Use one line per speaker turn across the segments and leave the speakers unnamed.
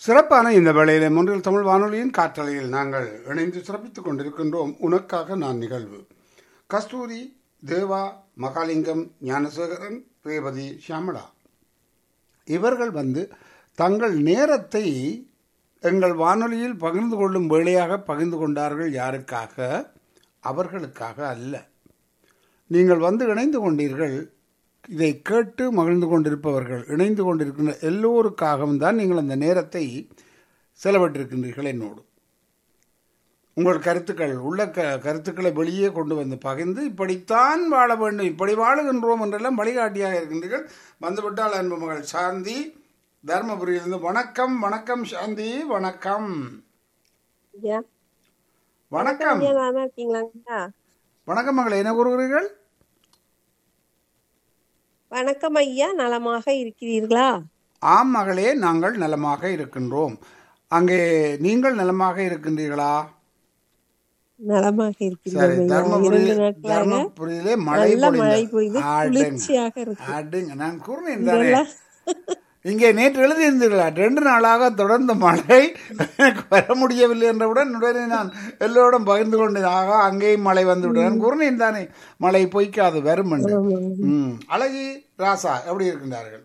சிறப்பான இந்த வேளையிலே முன்றில் தமிழ் வானொலியின் காற்றலையில் நாங்கள் இணைந்து சிறப்பித்துக் கொண்டிருக்கின்றோம் உனக்காக நான் நிகழ்வு கஸ்தூரி தேவா மகாலிங்கம் ஞானசேகரன் ரேவதி ஷியாமளா இவர்கள் வந்து தங்கள் நேரத்தை எங்கள் வானொலியில் பகிர்ந்து கொள்ளும் வேளையாக பகிர்ந்து கொண்டார்கள் யாருக்காக அவர்களுக்காக அல்ல நீங்கள் வந்து இணைந்து கொண்டீர்கள் இதை கேட்டு மகிழ்ந்து கொண்டிருப்பவர்கள் இணைந்து கொண்டிருக்கின்ற எல்லோருக்காகவும் தான் நீங்கள் அந்த நேரத்தை செலவிட்டிருக்கின்றீர்கள் என்னோடு உங்கள் கருத்துக்கள் உள்ள க கருத்துக்களை வெளியே கொண்டு வந்து பகிர்ந்து இப்படித்தான் வாழ வேண்டும் இப்படி வாழுகின்றோம் என்றெல்லாம் வழிகாட்டியாக இருக்கின்றீர்கள் வந்துவிட்டால் அன்பு மகள் சாந்தி தர்மபுரியிலிருந்து வணக்கம் வணக்கம் சாந்தி வணக்கம்
ஐயா
வணக்கம்
ஐயா நல்லா இருக்கீங்களாங்கய்யா
வணக்கம் மகளே என்ன கூறுகிறீர்கள்
வணக்கம் ஐயா நலமாக இருக்கிறீர்களா
ஆம் மகளே நாங்கள் நலமாக இருக்கின்றோம் அங்கே நீங்கள் நலமாக இருக்கின்றீர்களா
நலமாக
சரி
இருக்கிறோம் ஐயா
தர்மபுரி
இரண்டு நாட்களாக
தர்மபுரியிலே மழை
நல்ல மழை
பொழிந்தது
பொழிந்து
ஆடுங்க
குளிர்ச்சியாக இருக்கு
ஆடுங்க நான் கூறினேன் தானே
இதெல்லாம்
இங்கே நேற்று எழுதியிருந்தீர்களா ரெண்டு நாளாக தொடர்ந்த மழை எனக்கு வர முடியவில்லை என்றவுடன் உடனே நான் எல்லோரும் பகிர்ந்து கொண்டேன் ஆகா அங்கேயும் மழை வந்து விட்டது நான் கூறினேன் தானே மழை பொய்க்காது வரும் என்று ம் அழகி ராசா எப்படி இருக்கின்றார்கள்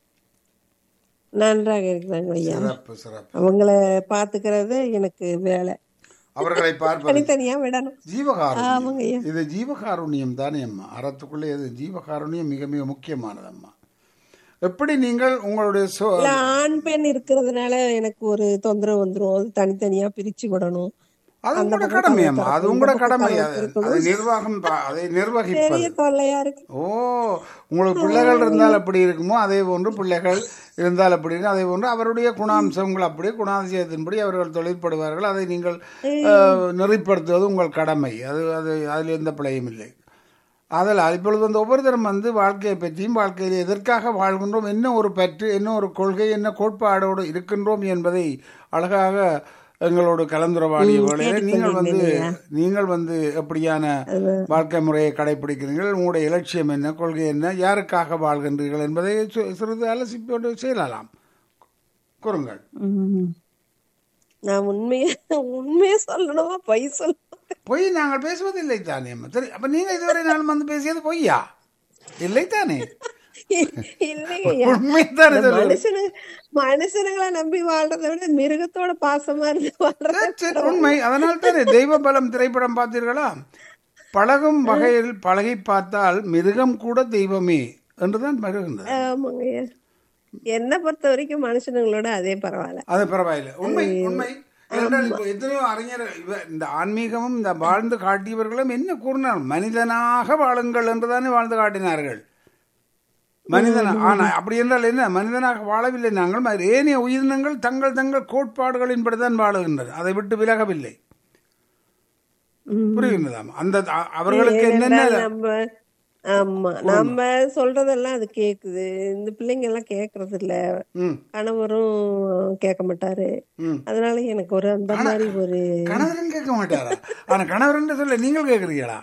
நன்றாக இருக்கிறாங்க ஐயா
சிறப்பு சிறப்பு
அவங்கள பாத்துக்கிறது எனக்கு வேலை
அவர்களை பார்ப்பது
தனித்தனியா விடணும்
ஜீவகாருண்யம்
ஆமாங்க ஐயா
இது ஜீவகாருண்யம் தானே அம்மா அறத்துக்குள்ளே இது ஜீவகாருண்யம் மிக மிக முக்கியமானது அம்மா எப்படி நீங்கள் உங்களுடைய சோ
இல்ல ஆண் பெண் இருக்கிறதுனால எனக்கு ஒரு தொந்தரவு வந்துரும் அது தனித்தனியா பிரிச்சு விடணும்
அது
அந்த
உங்களோட
பக்கம்
கடமை
கதவு
அம்மா அது
திறக்கணும்,
உங்களோட
இந்த பக்கம்
கடமை
கதவு
அது
திறக்கணும்.
அதை நிர்வாகம் பா- அதை நிர்வகிப்பது
பெரிய தொல்லையா இருக்கு
ஓ உங்களுக்கு பிள்ளைகள் இருந்தால் எப்படி இருக்குமோ அதே போன்று பிள்ளைகள் இருந்தால் அப்படி இருக்கும் அதே போன்று அவருடைய குணாம்சங்கள் அப்படியே குணாதிசயத்தின்படி அவர்கள் தொழிற்படுவார்கள் அதை நீங்கள் அஹ், நெறிப்படுத்துவது உங்கள் கடமை அது அது அதில் எந்த பிழையும் இல்லை அதனால் இப்பொழுது வந்து ஒவ்வொருத்தரும் வந்து வாழ்க்கையை பற்றியும் வாழ்க்கையில் எதற்காக வாழ்கின்றோம் என்ன ஒரு பற்று என்ன ஒரு கொள்கை என்ன கோட்பாடோடு இருக்கின்றோம் என்பதை அழகாக எங்களோடு கலந்துரவாடிய வேளையில நீங்கள் வந்து நீங்கள் வந்து எப்படியான வாழ்க்கை முறையை கடைபிடிக்கிறீர்கள் உங்களுடைய இலட்சியம் என்ன கொள்கை என்ன யாருக்காக வாழ்கின்றீர்கள் என்பதை சு- சிறிது அலசி போட்டு செய்யலாம் கூறுங்கள்
ம். நான் உண்மைய உண்மைய சொல்லணுமா பொய் சொல்லணும்
பொய் நாங்கள் பேசுவதில்லை தானே அம்மா சரி அப்ப நீங்க இதுவரை நாள் வந்து பேசியது பொய்யா இல்லை தானே
இல்லைங்க ஐயா.
உண்மைதானே
இந்த
சொல்லுங்க
மனுஷனுங்க மனுஷனுங்களை நம்பி வாழ்றதை விட மிருகத்தோட பாசமா இருந்து வாழ்றது
சரி, உண்மை அதனால் தானே தெய்வ பலம் திரைப்படம் பார்த்தீர்களா பழகும் வகையில் பழகி பார்த்தால் மிருகம் கூட தெய்வமே என்றுதான் வருகின்றது
ஆமாங்க ஐயா. என்னை பொறுத்த வரைக்கும் மனுஷனுங்களோட அதே பரவாயில்ல
அது பரவாயில்லை உண்மை உண்மை ஏனென்றால் இப்போ எத்தனையோ அறிஞர் இவ- இந்த ஆன்மீகமும் இந்த வாழ்ந்து காட்டியவர்களும் என்ன கூறினார் மனிதனாக வாழுங்கள் என்றுதானே வாழ்ந்து காட்டினார்கள் மனிதனா ஆனா அப்படி என்றால் என்ன மனிதனாக வாழவில்லை நாங்கள் ம- ஏனைய உயிரினங்கள் தங்கள் தங்கள் கோட்பாடுகளின்படி தான் வாழுகின்றன அதை விட்டு விலகவில்லை
ம்.
புரிகின்றதாம் அந்த அ- அவர்களுக்கு என்னென்ன
ஏனென்றால் நம்ம ஆமா நம்ம சொல்றதெல்லாம் அது கேக்குது இந்த பிள்ளைங்க எல்லாம் கேக்குறது இல்ல
ம்
கணவரும் கேட்க மாட்டாரு
ம்
அதனால எனக்கு ஒரு அந்த மாதிரி ஒரு
கணவரன் கேட்க மாட்டாரா ஆனா கணவரன் சொல்ல நீங்கள் கேட்குறீங்களா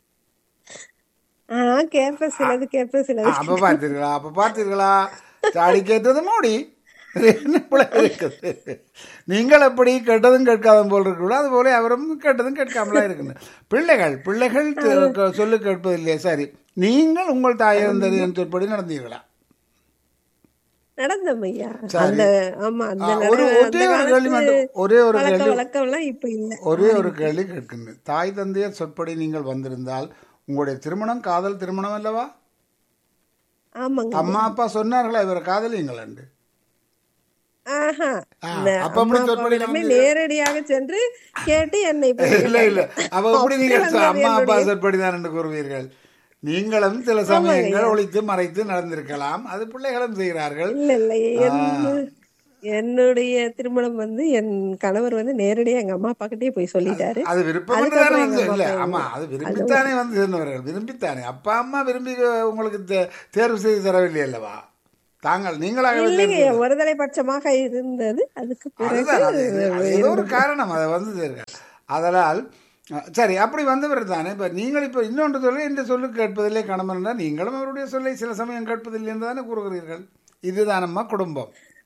ஆஹ் கேட்பேன் சிலது கேட்பேன் சிலது
அப்ப பார்த்தீர்களா அப்ப பார்த்தீர்களா தாடி கேட்டது மோடி என்ன பிள்ளை இருக்குது நீங்கள் எப்படி கேட்டதும் கேட்காதும் போல் இருக்கீங்களோ அது போல அவரும் கேட்டதும் கேட்காமலா இருக்குங்க பிள்ளைகள் பிள்ளைகள் தி- சொல்லு கேட்பதில்லையே சரி நீங்கள் உங்கள் தாயிறந்தது என்று சொற்படி நடந்தீர்களா
நடந்தோம் ஐயா
சரி.
அந்த ஆமா அந்த
ஆ,
நட-
ஒரு
அந்த
ஒரே ஒரு கேள்வி
காலத்து
மட்டும் ஒரே ஒரு
பழக்க
கேள்வி
வழக்கம் எல்லாம் இப்ப இல்ல
ஒரே ஒரு கேள்வி கேட்கின்றேன் தாய் தந்தையர் சொற்படி நீங்கள் வந்திருந்தால் உங்களுடைய திருமணம் காதல் திருமணம் அல்லவா
ஆமாங்க
அம்மா அப்பா சொன்னார்களா இவர் காதலிங்கள் என்று
ஆஹா
ஆ,
இந்த
அப்ப அப்படி
அம்மா
சொற்படி
அப்பாவிடமே நேரடியாக சென்று கேட்டு என்னை போய்
இல்ல இல்ல அப்ப எப்படி நீங்கள்
அப்படி வந்தது
அம்மா அப்பா
என்னுடைய-
சொற்படிதான் என்று கூறுவீர்கள் நீங்களும் சில சமயங்கள் ஒழித்து மறைத்து நடந்திருக்கலாம் அது பிள்ளைகளும் செய்கிறார்கள்
இல்ல இல்ல என்ன- என்னுடைய திருமணம் வந்து என் கணவர் வந்து நேரடியா எங்க அம்மா அப்பா கிட்டே போய் சொல்லிட்டாரு
அது விருப்பம்
அதுக்கப்புறம்
தானே
எங்க
வந்து இல்ல
அம்மா
ஆமா அது விரும்பித்தானே வந்து சேர்ந்தவர்கள் விரும்பித்தானே அப்பா அம்மா விரும்பி உங்களுக்கு தே- தேர்வு செய்து தரவில்லை அல்லவா தாங்கள் நீங்களாக
இல்லைங்க ஒருதலை பட்சமாக இருந்தது அதுக்கு பிறகு
அதுதான் அது. அது ஏதோ ஒரு காரணம் அதை வந்து சேர்க்க அதனால் அஹ், சரி அப்படி வந்தவர் தானே இப்போ நீங்கள் இப்போ இன்னொன்று சொல்லி இந்த சொல்லு கேட்பதில்லை கணவன் நீங்களும் அவருடைய சொல்லை சில சமயம் கேட்பதில்லை என்று தானே கூறுகிறீர்கள் இதுதானம்மா குடும்பம்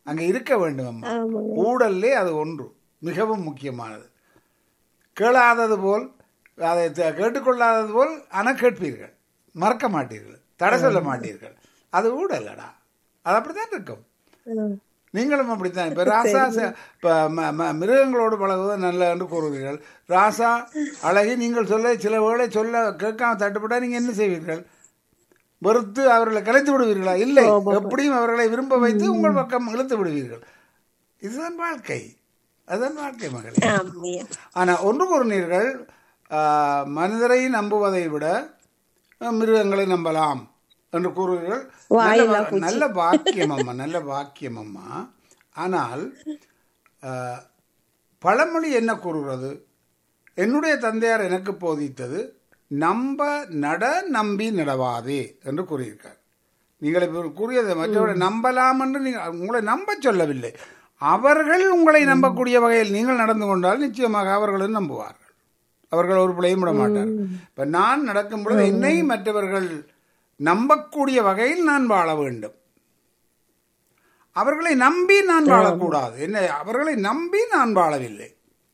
அங்க இருக்க வேண்டும் அம்மா
ஆமாங்க
ஊடல்லே அது ஒன்று மிகவும் முக்கியமானது கேளாதது போல் அதை த- கேட்டுக்கொள்ளாதது போல் ஆனால் கேட்பீர்கள் மறக்க மாட்டீர்கள் தடை சொல்ல மாட்டீர்கள் அது ஊடல்லடா அது அப்படித்தான் இருக்கும்
ஆ.
நீங்களும் அப்படித்தான் இப்ப ராசா ச- இப்ப ம- ம- மிருகங்களோடு பழகுவது நல்ல என்று கூறுவீர்கள் ராசா அழகி நீங்கள் சொல்ல சில வேளை சொல்ல கேட்காம தட்டுப்பட்டா நீங்க என்ன செய்வீர்கள் வெறுத்து அவர்களை கலைத்து விடுவீர்களா இல்லை எப்படியும் அவர்களை விரும்ப வைத்து உங்கள் பக்கம் இழுத்து விடுவீர்கள் இதுதான் வாழ்க்கை அதுதான் வாழ்க்கை மகளே
ஆமாய்யா.
ஆனா ஒன்று கூறினீர்கள் ஆ, மனிதரை நம்புவதை விட ஆ, மிருகங்களை நம்பலாம் என்று கூறுவீர்கள் நல்ல வா- நல்ல வாக்கியம் அம்மா நல்ல வாக்கியம் அம்மா ஆனால் ஆ, பழமொழி என்ன கூறுகிறது என்னுடைய தந்தையார் எனக்கு போதித்தது நம்ப நட நம்பி நடவாதே என்று கூறியிருக்கார் நீங்கள் இப்போ கூறியது மற்றவரை நம்பலாம் என்று நீங்கள் உங்களை நம்ப சொல்லவில்லை அவர்கள் உங்களை நம்பக்கூடிய வகையில் நீங்கள் நடந்து கொண்டால் நிச்சயமாக அவர்களும் நம்புவார்கள் அவர்கள் ஒரு பிள்ளையும் விட மாட்டார்கள் இப்ப நான் நடக்கும் பொழுது என்னை மற்றவர்கள் நம்பக்கூடிய வகையில் நான் வாழ வேண்டும் அவர்களை நம்பி நான் வாழக்கூடாது என்ன அவர்களை நம்பி நான் வாழவில்லை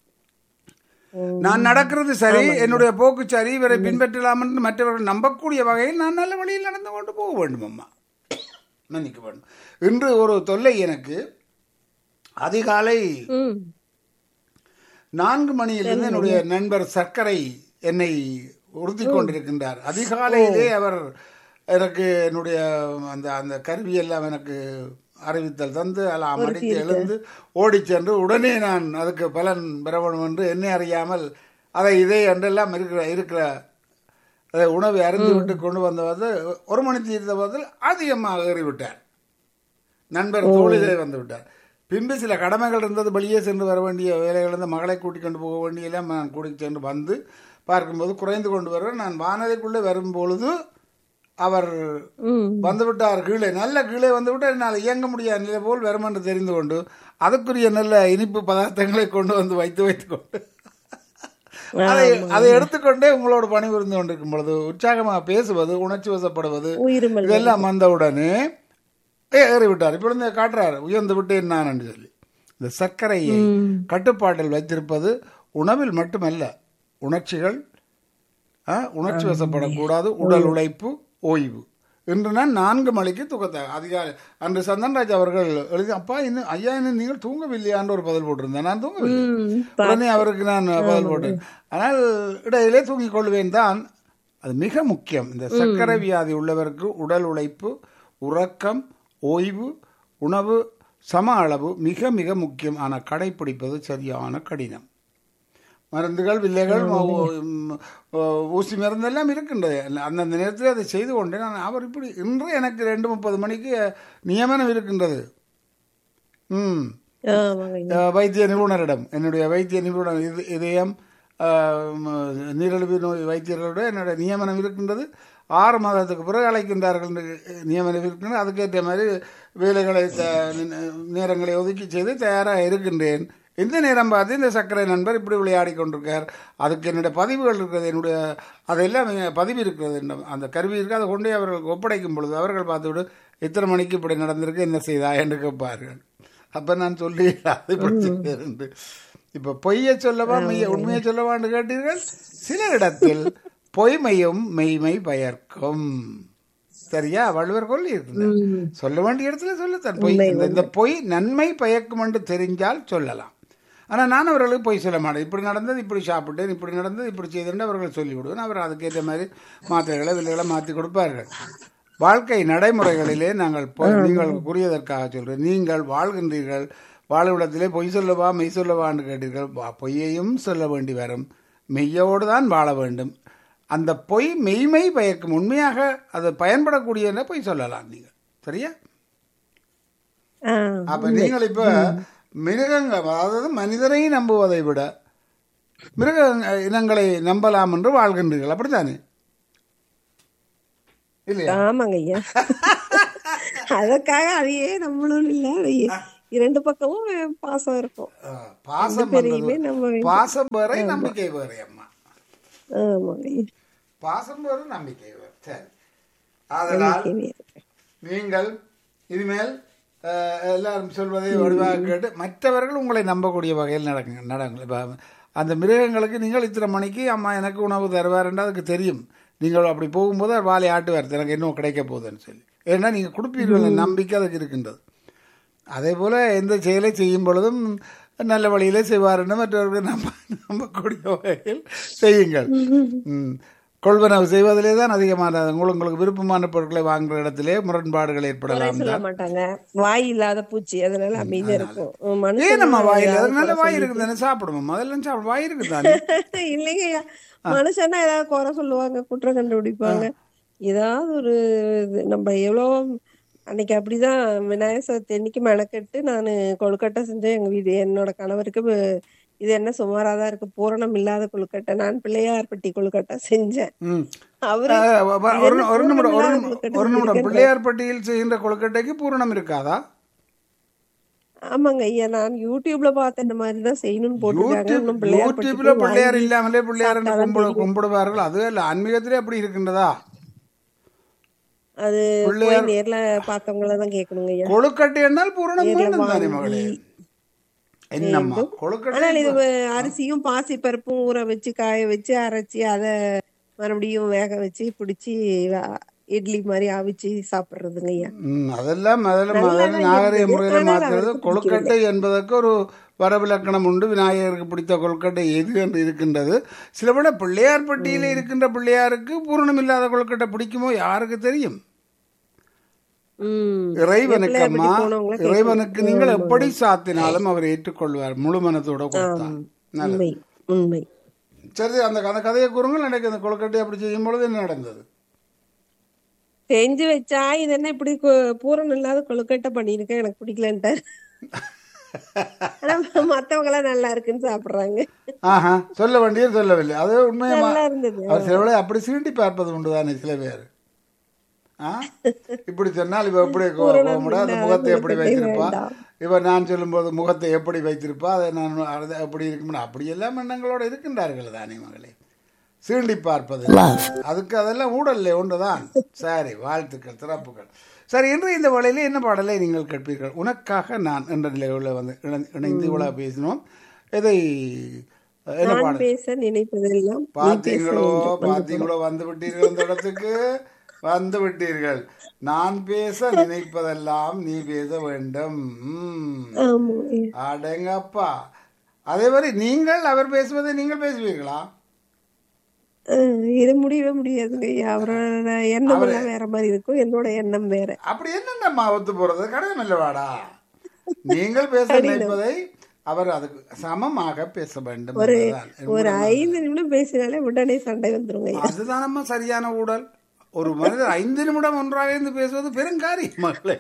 நான் நடக்கிறது சரி என்னுடைய போக்கு சரி இவரை பின்பற்றலாம் என்று மற்றவர்கள் நம்பக்கூடிய வகையில் நான் நல்ல வழியில் நடந்து கொண்டு போக வேண்டும் அம்மா மன்னிக்க வேண்டும் இன்று ஒரு தொல்லை எனக்கு அதிகாலை
ம்
நான்கு மணியிலிருந்து என்னுடைய நண்பர் சர்க்கரை என்னை உறுத்தி கொண்டிருக்கின்றார் அதிகாலையிலே அவர் எனக்கு என்னுடைய அந்த அந்த கருவியெல்லாம் எனக்கு அறிவித்தல் தந்து எல்லாம் அடித்து எழுந்து ஓடிச் சென்று உடனே நான் அதுக்கு பலன் பெற வேண்டும் என்று என்னை அறியாமல் அதை இதை என்றெல்லாம் இருக்கிற இருக்கிற அதை உணவை அருந்து விட்டு கொண்டு வந்தவது ஒரு மணி தீர்ந்த போதில் அதிகமாக ஏறிவிட்டார் நண்பர் தோழிலே வந்து விட்டார் பின்பு சில கடமைகள் இருந்தது வெளியே சென்று வர வேண்டிய வேலைகள் இருந்த மகளை கூட்டிக் கொண்டு போக வேண்டிய எல்லாம் நான் கூட்டிக் சென்று வந்து பார்க்கும்போது குறைந்து கொண்டு வருவேன் நான் வானதிக்குள்ளே வரும்பொழுது அவர்
ம்
வந்து விட்டார் கீழே நல்ல கீழே வந்து விட்டார் என்னால் இயங்க முடியாத நிலை போல் வரும் என்று தெரிந்து கொண்டு அதுக்குரிய நல்ல இனிப்பு பதார்த்தங்களை கொண்டு வந்து வைத்து வைத்து கொண்டு அதை அதை எடுத்துக்கொண்டே உங்களோட பணிபுரிந்து கொண்டிருக்கும் பொழுது உற்சாகமாக பேசுவது உணர்ச்சி வசப்படுவது
உயிர்மல்
இதெல்லாம் வந்தவுடனே ஏ ஏறி விட்டார் இப்பொழுது இந்த காட்டுறாரு உயர்ந்து விட்டேன் நான் என்று சொல்லி இந்த சர்க்கரையை கட்டுப்பாட்டில் வைத்திருப்பது உணவில் மட்டுமல்ல உணர்ச்சிகள் ஆ, உணர்ச்சி வசப்படக்கூடாது உடல் உழைப்பு ஓய்வு இன்று நான் நான்கு மணிக்கு தூக்கத்தை அதிகாலை அன்று சந்தன்ராஜ் அவர்கள் எழுதி அப்பா இன்னும் ஐயா இன்னும் நீங்கள் தூங்கவில்லையான்னு ஒரு பதில் போட்டிருந்தேன் நான் தூங்கவில்லை
ம்
உடனே அவருக்கு நான் பதில் போட்டேன் ஆனால் இடையிலே தூங்கிக் கொள்வேன் தான் அது மிக முக்கியம் இந்த சர்க்கரை வியாதி உள்ளவருக்கு உடல் உழைப்பு உறக்கம் ஓய்வு உணவு சம அளவு மிக மிக முக்கியம் ஆனால் கடைப்பிடிப்பது சரியான கடினம் மருந்துகள் வில்லைகள் உம், ஊசி மருந்தெல்லாம் இருக்கின்றது அந்தந்த நேரத்தில் அதை செய்து கொண்டேன் நான் அவர் இப்படி இன்று எனக்கு ரெண்டு முப்பது மணிக்கு நியமனம் இருக்கின்றது ம்
ஆமாங்க
அஹ், வைத்திய நிபுணரிடம் என்னுடைய வைத்திய நிபுணர் இது இதயம் அஹ், ம- நீரிழிவு நோய் வைத்தியர்களோட என்னுடைய நியமனம் இருக்கின்றது ஆறு மாதத்துக்கு பிறகு அழைக்கின்றார்கள் என்று நியமனம் இருக்கின்றது அதுக்கேற்ற மாதிரி வேலைகளை த- நேரங்களை ஒதுக்கி செய்து தயாராக இருக்கின்றேன் இந்த நேரம் பார்த்து இந்த சர்க்கரை நண்பர் இப்படி விளையாடி கொண்டிருக்கார் அதுக்கு என்னுடைய பதிவுகள் இருக்கிறது என்னுடைய அதெல்லாம் இங்க பதிவு இருக்கிறது என்னும் அந்த கருவி இருக்கு அதை கொண்டு போய் அவர்களுக்கு ஒப்படைக்கும் பொழுது அவர்கள் பார்த்துவிட்டு இத்தனை மணிக்கு இப்படி நடந்திருக்கு என்ன செய்தா என்று கேட்பார்கள் அப்ப நான் சொல்லி அது இப்படி செய்தேன் இப்ப பொய்யை சொல்லவா மெய்ய உண்மையை சொல்லவான்னு கேட்டீர்கள் சில இடத்தில் பொய்மையும் மெய்மை பயர்க்கும் சரியா வள்ளுவர் கொள்ளி இருக்குது சொல்ல வேண்டிய இடத்துல சொல்லத்தான் பொய் இந்த- இந்த பொய் நன்மை பயக்கும் என்று தெரிஞ்சால் சொல்லலாம் ஆனா நான் அவர்களுக்கு பொய் சொல்ல மாட்டேன் இப்படி நடந்தது இப்படி சாப்பிட்டேன் இப்படி நடந்தது இப்படி செய்தேன் அவர்கள் சொல்லி விடுவேன் அவர் அதுக்கேற்ற மாதிரி மாத்திரைகளை வில்லைகளை மாற்றி கொடுப்பார்கள் வாழ்க்கை நடைமுறைகளிலே நாங்கள் பொய்- நீங்கள் கூறியதற்காக சொல்றேன் நீங்கள் வாழ்கின்றீர்கள் வாழ்விடத்திலே பொய் சொல்லவா மெய் சொல்லவான்னு கேட்டீர்கள் வா- பொய்யையும் சொல்ல வேண்டி வரும் மெய்யோடு தான் வாழ வேண்டும் அந்த பொய் மெய்மை பயக்கும் உண்மையாக அது பயன்படக்கூடிய பொய் சொல்லலாம் நீங்கள் சரியா
ஆ
அப்ப நீங்கள் இப்ப மிருகங்கள் அதாவது மனிதரை நம்புவதை விட மிருக இனங்களை நம்பலாம் என்று வாழ்கின்றீர்கள் அப்படித்தானே இல்லையா
ஆமாங்க ஐயா அதற்காக அதையே நம்மளும் இல்ல அதையே இரண்டு பக்கமும் பாசம் இருக்கும்
ஆ, பாசம்
பெரியுமே
வந்தது.
நம்ம
பாசம் வேற நம்பிக்கை வேற அம்மா
ஆமாங்க ஐயா
பாசம் வேற நம்பிக்கை வேற சரி அதனால்
நம்பிக்கையே இருக்கு.
நீங்கள் இனிமேல் அஹ், எல்லாரும் சொல்வதை வடிவாக கேட்டு மற்றவர்கள் உங்களை நம்பக்கூடிய வகையில் நடக்குங்க நடங்க இப்போ அந்த மிருகங்களுக்கு நீங்கள் இத்தனை மணிக்கு அம்மா எனக்கு உணவு தருவாருன்றா அதுக்கு தெரியும் நீங்கள் அப்படி போகும்போது அவர் வாழை ஆட்டுவார் எனக்கு இன்னும் கிடைக்க போகுதுன்னு சொல்லி ஏன்னா நீங்கள் கொடுப்பீர்கள் நம்பிக்கை அதுக்கு இருக்கின்றது அதே போல் எந்த செயலை செய்யும் பொழுதும் நல்ல வழியிலே செய்வாருன்னு மற்றவர்கள் நம்ப நம்பக்கூடிய வகையில் செய்யுங்கள் ம். கொள்வனவு செய்வதிலே தான் அதிகமான உங்களுக்கு உங்களுக்கு விருப்பமான பொருட்களை வாங்குற இடத்திலே முரண்பாடுகள் ஏற்படலாம்
சொல்ல மாட்டாங்க வாய் இல்லாத பூச்சி அதனால அமைதியா இருக்கும் உம்,
ஏன்
மனுஷன்
நம்ம வாயில் அதனால வாய் இருக்குது தானே சாப்பிடுவோம் முதல்ல சாப்பிட வாய் இருக்குது தானே
இல்லைங்கய்யா மனுஷன்னா ஏதாவது குறை சொல்லுவாங்க குற்றம் கண்டுபிடிப்பாங்க ஏதாவது ஒரு இது நம்ம எவ்வளோ அன்னைக்கு அப்படிதான் விநாயகர் சதுர்த்தி அன்னைக்கு மெனக்கெட்டு நான் கொழுக்கட்டை செஞ்சேன் எங்க வீடு என்னோட கணவருக்கு வ- இது என்ன சுமாராதான் இருக்கு பூரணம் இல்லாத கொழுக்கட்டை நான் பிள்ளையார்பட்டி கொழுக்கட்டை செஞ்சேன்
ம்
அவரு
அஹ், வ- வ-
இது
ஒரு
என்ன
ஒரு நிமிடம் ஒரு
பூரணம்
நிமிடம்
இல்லாத
ஒரு நிமிடம்
கொழுக்கட்டை
பிள்ளையார் பட்டியில் செய்கின்ற கொழுக்கட்டைக்கு பூரணம் இருக்காதா
ஆமாங்க ஐயா நான் யூடியூப்ல பார்த்த இந்த மாதிரி தான் செய்யணும்னு போட்டிருக்காங்க
யூடியூப்
இன்னும் பிள்ளையார்
யூடியூப்ல
பட்டிக்கு
பிள்ளையார்
வாங்கி
இல்லாமலே பிள்ளையார் என்று
சாப்பிட்டாதான்
கும்பிடு
தெரியும்.
கும்பிடுவார்கள் அது இல்ல ஆன்மீகத்திலே அப்படி இருக்கின்றதா
அது போய்
பிள்ளையார்
நேர்ல பார்த்தவங்கள தான் கேட்கணுங்க ஐயா
கொழுக்கட்டை என்னால் பூரணம்
நேர்ல
வேண்டும் தானே
வாங்கி
மகளே என்னம்மா கொழுக்கட்டை
ஆனால் இது வ- அரிசியும் பாசி பருப்பும் ஊற வச்சு காய வச்சு அரைச்சி அதை மறுபடியும் வேக வச்சு பிடிச்சி இட்லி மாதிரி அவிச்சு சாப்பிடுறதுங்க ஐயா
ம், அதெல்லாம் முதல்ல
நல்லா
முதல்ல
தான்
நாகரிக
இருந்தது.
முறையில்
ஆனால்
மாற்றுறது
அவருக்கு
கொழுக்கட்டை என்பதற்கு ஒரு வரவிலக்கணம் உண்டு விநாயகருக்கு பிடித்த கொழுக்கட்டை எது என்று இருக்கின்றது சில விட பிள்ளையார் பட்டியலில் இருக்கின்ற பிள்ளையாருக்கு பூரணம் இல்லாத கொழுக்கட்டை பிடிக்குமோ யாருக்கு தெரியும்
உம்
இறைவனுக்கு
பிள்ளையார்
அம்மா
பட்டி போனவங்கள கேட்கணும்.
இறைவனுக்கு நீங்கள் எப்படி சாத்தினாலும் அவர் ஏற்றுக்கொள்வார் முழு மனத்தோட கொடுத்தார் நல்லது
உண்மை உண்மை
சரி அந்த அந்த கதையை கூறுங்கள் எனக்கு அந்த கொழுக்கட்டை அப்படி செய்யும் பொழுது என்ன நடந்தது
செஞ்சு வச்சா இது என்ன இப்படி கு- பூரணம் இல்லாத கொழுக்கட்டை பண்ணிருக்கேன் எனக்கு பிடிக்கலன்ட்டார் ஆனா மத்தவங்க எல்லாம் நல்லா இருக்குன்னு சாப்பிடுறாங்க
ஆஹா சொல்ல வேண்டியது சொல்லவில்லை அது உண்மையமா
நல்லா இருந்தது
அவர் சில வேளை அப்படி சீண்டி பார்ப்பது உண்டு தானே சில பேர் ஆ இப்படி சொன்னால் இவ எப்படி கோ- கோவமுடா அந்த முகத்தை எப்படி வைத்திருப்பா இவ நான் சொல்லும்போது முகத்தை எப்படி வைத்திருப்பா அதை நான் அது அப்படி இருக்கும்னா அப்படி எல்லாம் எண்ணங்களோட இருக்கின்றார்கள் தானே மகளே சீண்டி பார்ப்பது அதுக்கு அதெல்லாம் ஊடல்ல ஒன்றுதான் சரி வாழ்த்துக்கள் சிறப்புகள் சரி இன்று இந்த வேளையில என்ன பாடலை நீங்கள் கேட்பீர்கள் உனக்காக நான் என்ற நிலையில் வந்து இணை- இணைந்து இவ்வளவு பேசினோம் இதை என்ன
நான்
பாடல்
பேச நினைப்பதெல்லாம் நீ பேச
பார்த்தீங்களோ
வேண்டும்.
பார்த்தீங்களோ வந்து விட்டீர்கள் இந்த இடத்துக்கு வந்து விட்டீர்கள் நான் பேச நினைப்பதெல்லாம் நீ பேச வேண்டும் ம்.
ஆமா
அடங்கப்பா அதே மாதிரி நீங்கள் அவர் பேசுவதை நீங்கள் பேசுவீர்களா
அஹ் இது முடியவே முடியாதுங்க ஐயா அவரோட எண்ணம் எல்லாம் வேற மாதிரி இருக்கும் என்னோட எண்ணம் வேற
அப்படி என்னென்னம்மா ஒத்து போறது கடன் இல்லவாடா நீங்கள் பேச நினைப்பதை அவர் அதுக்கு சமமாக பேச வேண்டும் என்பதுதான்.
ஒரு ஐந்து நிமிடம் பேசினாலே உடனே சண்டை வந்துருங்க ஐயா
அதுதானம்மா சரியான ஊழல் ஒரு மனிதர் ஐந்து நிமிடம் ஒன்றாக இருந்து பேசுவது பெருங்காரியம் மகளே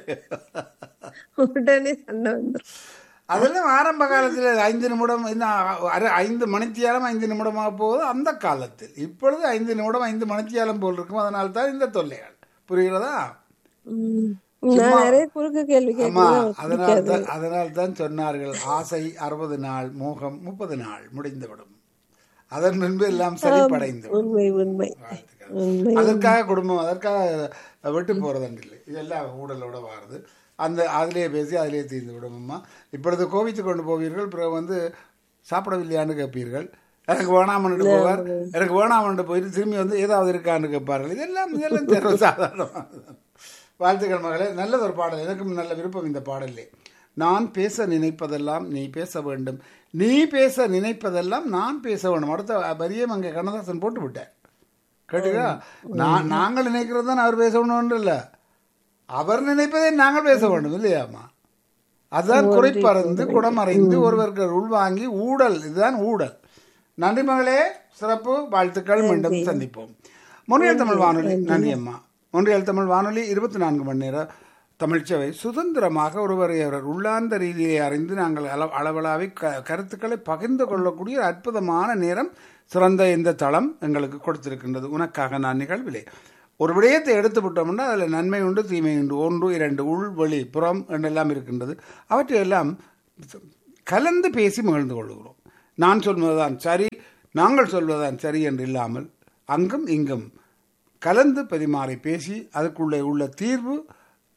உடனே சண்டை வந்துரும்
அதெல்லாம் ஆரம்ப காலத்தில் ஐந்து நிமிடம் இன்னும் அரை ஐந்து மணித்தியாலம் ஐந்து நிமிடமாக போகுது அந்த காலத்தில் இப்பொழுது ஐந்து நிமிடம் ஐந்து மணித்தியாலம் போல் இருக்கும் அதனால தான் இந்த தொல்லைகள் புரிகிறதா
உம் நான் நிறைய குறுக்கு கேள்வி
ஆமா
கேட்கறது
அதனால் தான் அதனால் தான் சொன்னார்கள் ஆசை அறுபது நாள் மோகம் முப்பது நாள் முடிந்துவிடும் அதன் முன்பு எல்லாம் செழிப்படைந்து விடும்.
உண்மை உண்மை
வாழ்த்துக்கள்.
உண்மை
அதற்காக குடும்பம் அதற்காக விட்டு போறதுன்னு இல்லை இதெல்லாம் ஊழலோட வாருது அந்த அதிலேயே பேசி அதிலேயே தீர்ந்து விடுமம்மா இப்பொழுது கோவித்து கொண்டு போவீர்கள் பிறகு வந்து சாப்பிடவில்லையான்னு கேட்பீர்கள் எனக்கு வேணாமன்ட்டு போவார் எனக்கு வேணாமன்ட்டு போயிட்டு திரும்பி வந்து ஏதாவது இருக்கான்னு கேட்பார்கள் இதெல்லாம் இதெல்லாம் சர்வ சாதாரணமானது வாழ்த்துக்கள் மகளே நல்லது ஒரு பாடல் எனக்கும் நல்ல விருப்பம் இந்த பாடலே நான் பேச நினைப்பதெல்லாம் நீ பேச வேண்டும் நீ பேச நினைப்பதெல்லாம் நான் பேச வேண்டும் அடுத்த வரியம் அங்கே கண்ணதாசன் போட்டு விட்டேன் கேட்டுக்கா நான் நாங்கள் நினைக்கிறது தான் அவர் பேசணும்னு இல்லை அவர் நினைப்பதை நாங்கள் பேச வேண்டும் இல்லையாம்மா அதுதான் குறைப்பறந்து குடமறைந்து ஒருவருக்கு உள்வாங்கி ஊடல் இதுதான் ஊடல் நன்றி மகளே சிறப்பு வாழ்த்துக்கள் மீண்டும் சந்திப்போம் முன்னியல் தமிழ் வானொலி நன்றி அம்மா முன்னியல் தமிழ் வானொலி இருபத்தி நான்கு மணி நேரம் தமிழ்ச்சவை சுதந்திரமாக ஒருவரை அவர் உள்ளார்ந்த ரீதியை அறிந்து நாங்கள் அள அளவலாவை க கருத்துக்களை பகிர்ந்து கொள்ளக்கூடிய ஒரு அற்புதமான நேரம் சிறந்த இந்த தளம் எங்களுக்கு கொடுத்திருக்கின்றது உனக்காக நான் நிகழ்விலே ஒரு விடயத்தை எடுத்து விட்டோம்னா அதில் நன்மை உண்டு தீமை உண்டு ஒன்று இரண்டு உள் வெளி புறம் என்றெல்லாம் இருக்கின்றது அவற்றையெல்லாம் கலந்து பேசி மகிழ்ந்து கொள்கிறோம் நான் சொல்வதுதான் சரி நாங்கள் சொல்வதுதான் சரி என்று இல்லாமல் அங்கும் இங்கும் கலந்து பரிமாறி பேசி அதுக்குள்ளே உள்ள தீர்வு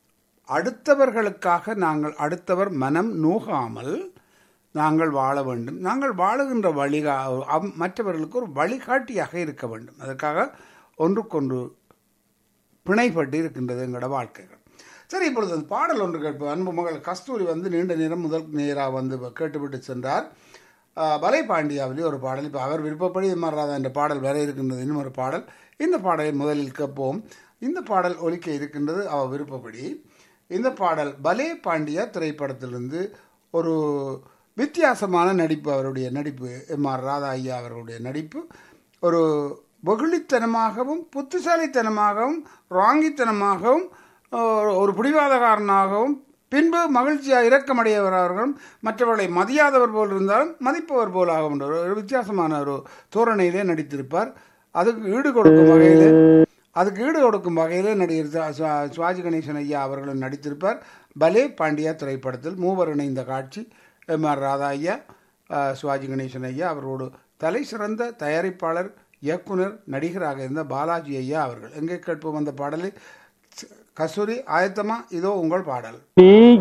அடுத்தவர்களுக்காக நாங்கள் அடுத்தவர் மனம் நோகாமல் நாங்கள் வாழ வேண்டும் நாங்கள் வாழுகின்ற வழிகா அவ்- மற்றவர்களுக்கு ஒரு வழிகாட்டியாக இருக்க வேண்டும் அதற்காக ஒன்றுக்கொன்று பிணைப்பட்டு இருக்கின்றது எங்களோட வாழ்க்கைகள் சரி இப்பொழுது அந்த பாடல் ஒன்று கேட்போம் அன்பு மகள் கஸ்தூரி வந்து நீண்ட நேரம் முதல் நேராக வந்து கேட்டுவிட்டு சென்றார் ஆஹ், பலை பாண்டியாவிலே ஒரு பாடல் இப்போ அவர் விருப்பப்படி மாறாத என்ற பாடல் வர இருக்கின்றது இன்னும் ஒரு பாடல் இந்த பாடலை முதலில் கேட்போம் இந்த பாடல் ஒலிக்க இருக்கின்றது அவர் விருப்பப்படி இந்த பாடல் பலே பாண்டியா திரைப்படத்திலிருந்து ஒரு வித்தியாசமான நடிப்பு அவருடைய நடிப்பு எம் ஆர் ராதா ஐயா அவர்களுடைய நடிப்பு ஒரு வெகுளித்தனமாகவும் புத்திசாலித்தனமாகவும் ராங்கித்தனமாகவும் அஹ், ஒரு பிடிவாதக்காரனாகவும் பின்பு மகிழ்ச்சியாக இரக்கமடையவராகவும் மற்றவர்களை மதியாதவர் போல் இருந்தாலும் மதிப்பவர் போலாகும் என்ற ஒரு வித்தியாசமான ஒரு தோரணையிலே நடித்திருப்பார் அதுக்கு ஈடு கொடுக்கும் வகையில் அதுக்கு ஈடு கொடுக்கும் வகையில் நடிகர் சா- சா- சிவாஜி கணேசன் ஐயா அவர்களும் நடித்திருப்பார் பலே பாண்டியா திரைப்படத்தில் மூவர் இணைந்த காட்சி எம் ஆர் ராதா ஐயா அஹ், சிவாஜி கணேசன் ஐயா அவரோடு தலை சிறந்த தயாரிப்பாளர் இயக்குனர் நடிகராக இருந்த பாலாஜி ஐயா அவர்கள் எங்கே கேட்போம் அந்த பாடலை கஸ்தூரி ஆயத்தமா இதோ உங்கள் பாடல்
நீ